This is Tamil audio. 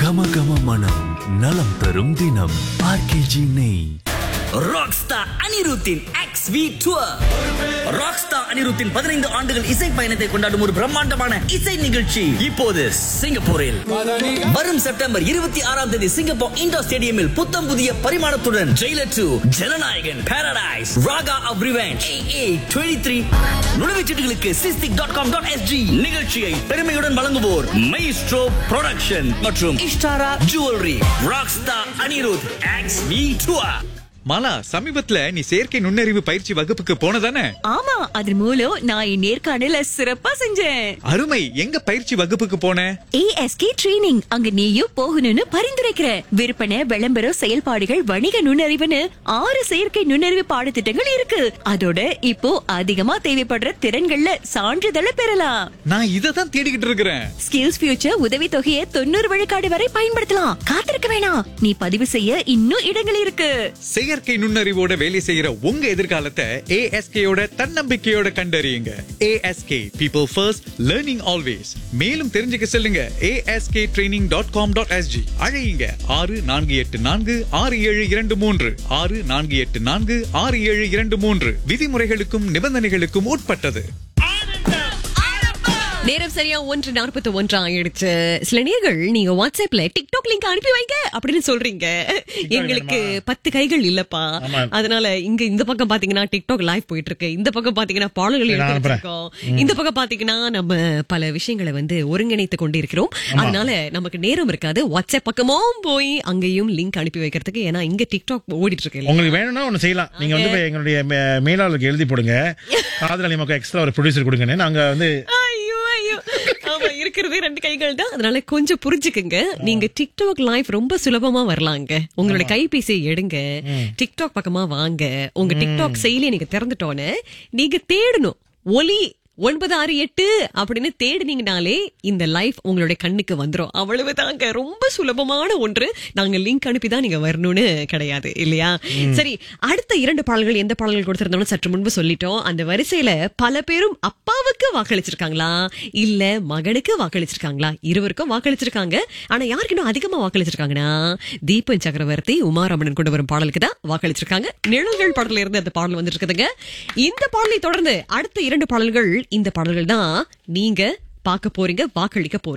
கம கம மனம் நலம் தரும் தினம் ஆர்கேஜி நெய் ராக்ஸ்டார் அனிருத்தின் எக்ஸ் வி டூர் ராக்ஸ்டார் அனிருத்தின் பதினைந்து ஆண்டுகள் இசை பயணத்தை கொண்டாடும் ஒரு பிரம்மாண்டமான இசை நிகழ்ச்சி இப்போது சிங்கப்பூரில் வரும் செப்டம்பர் இருபத்தி ஆறாம் தேதி சிங்கப்பூர் இண்டோர் ஸ்டேடியமில் புத்தம் புதிய பரிமாணத்துடன் Jailer two Jananayagan paradise Raaga of revenge A twenty three நுழைவுச்சீட்டுகளுக்கு Sistic dot com dot SG நிகழ்ச்சியை பெருமையுடன் வழங்குவோர் மைஸ்ட்ரோ ப்ரொடக்ஷன் மற்றும் Ishtaara jewellery rockstar Anirudh X V tour மாலா சமீபத்துல நீ செயற்கை நுண்ணறிவு பயிற்சி வகுப்புக்கு போனதானே ஆமா அது மூலம் நான் என் நேர்காணல சிறப்பா செஞ்சேன் அருமை எங்க பயிற்சி வகுப்புக்கு போன ஏஎஸ்கே ட்ரெய்னிங் அங்க நீயும் போகணும்னு பரிந்துரைக்கிற விற்பனை விளம்பரம் செயல்பாடுகள் வணிக நுண்ணறிவுன்னு ஆறு செயற்கை நுண்ணறிவு பாடத்திட்டங்கள் இருக்கு அதோட இப்போ அதிகமா தேவைப்படுற திறன்கள்ல சான்றிதழை பெறலாம் நான் இதை தான் தேடிக்கிட்டு இருக்கிறேன் ஸ்கில்ஸ் ஃபியூச்சர் உதவி தொகையை தொண்ணூறு விழுக்காடு வரை பயன்படுத்தலாம் காத்திருக்க வேணாம் நீ பதிவு செய்ய இன்னும் இடங்கள் இருக்கு செயற்கை நுண்ணறிவோட வேலை செய்யற உங்க எதிர்காலத்தை ஏஎஸ்கேயோட தன்னம்பிக்கையோட கண்டறியுங்க ASK people first learning always மேலும் தெரிஞ்சுக்க செல்லுங்க ASK training dot com dot SG அழையுங்க ஆறு நான்கு எட்டு நான்கு ஆறு ஏழு இரண்டு மூன்று ஆறு நான்கு எட்டு நான்கு ஆறு ஏழு இரண்டு மூன்று விதிமுறைகளுக்கும் நிபந்தனைகளுக்கும் உட்பட்டது நேரம் சரியா ஒன்று நாற்பத்தி ஒன்று ஆயிடுச்சு சில நேர்கள் நீங்க வாட்ஸ்அப்ல டிக்டாக் லிங்க் அனுப்பி வைங்க அப்படின்னு சொல்றீங்க எங்களுக்கு பத்து கைகள் இல்லப்பா அதனால இங்க இந்த பக்கம் பாத்தீங்கன்னா டிக்டாக் லைவ் போயிட்டு இருக்கு இந்த பக்கம் பாத்தீங்கன்னா பாடல்கள் எடுத்துட்டு இருக்கோம் இந்த பக்கம் பாத்தீங்கன்னா நம்ம பல விஷயங்களை வந்து ஒருங்கிணைத்து கொண்டிருக்கிறோம் அதனால நமக்கு நேரம் இருக்காது வாட்ஸ்அப் பக்கமும் போய் அங்கேயும் லிங்க் அனுப்பி வைக்கிறதுக்கு ஏன்னா இங்க டிக்டாக் ஓடிட்டு இருக்கு இல்லையா? உங்களுக்கு வேணும்னா ஒண்ணு செய்யலாம் நீங்க வந்து போய் எங்களுடைய மே- மேலாளருக்கு எழுதி போடுங்க காதல் நமக்கு எக்ஸ்ட்ரா ஒரு ப்ரொடியூசர் கொடுங்கன்னு நாங்க வந்து ஐயோ ஐயோ ஆமா இருக்கிறதே ரெண்டு கைகள் தான் அதனால கொஞ்சம் புரிஞ்சுக்குங்க நீங்க டிக்டாக் லைவ் ரொம்ப சுலபமா வரலாங்க உங்களோட கைபேசியை எடுங்க டிக்டாக் பக்கமா வாங்க உங்க டிக்டாக் செயலியை நீங்க திறந்துட்டோன்னு நீங்க தேடணும் ஒலி ஒன்பது ஆறு எட்டு அப்படின்னு தேடினீங்கனாலே இந்த லைஃப் உங்களுடைய கண்ணுக்கு வந்துரும் அவ்வளவுதாங்க ரொம்ப சுலபமான ஒன்று நாங்க லிங்க் அனுப்பி தான் நீங்க வரணும்னு கிடையாது இல்லையா சரி அடுத்த இரண்டு பாடல்கள் எந்த பாடல்கள் கொடுத்திருந்தோம்னு சற்று முன்பு சொல்லிட்டோம் அந்த வரிசையில பல பேரும் அப்பாவுக்கு வாக்களிச்சிருக்காங்களா இல்ல மகனுக்கு வாக்களிச்சிருக்காங்களா இருவருக்கும் வாக்களிச்சிருக்காங்க ஆனா யாருக்கு இன்னும் அதிகமா வாக்களிச்சிருக்காங்கன்னா தீபன் சக்கரவர்த்தி உமாரமணன் கொண்டு வரும் பாடலுக்கு தான் வாக்களிச்சிருக்காங்க நிழல்கள் பாடல்ல இருந்து அந்த பாடல் வந்துட்டு இருக்குதுங்க இந்த பாடலை தொடர்ந்து அடுத்த இரண்டு பாடல்கள் இந்த பாடல்கள் தான் நீங்க பார்க்க போறீங்க வாக்களிக்க போறீங்க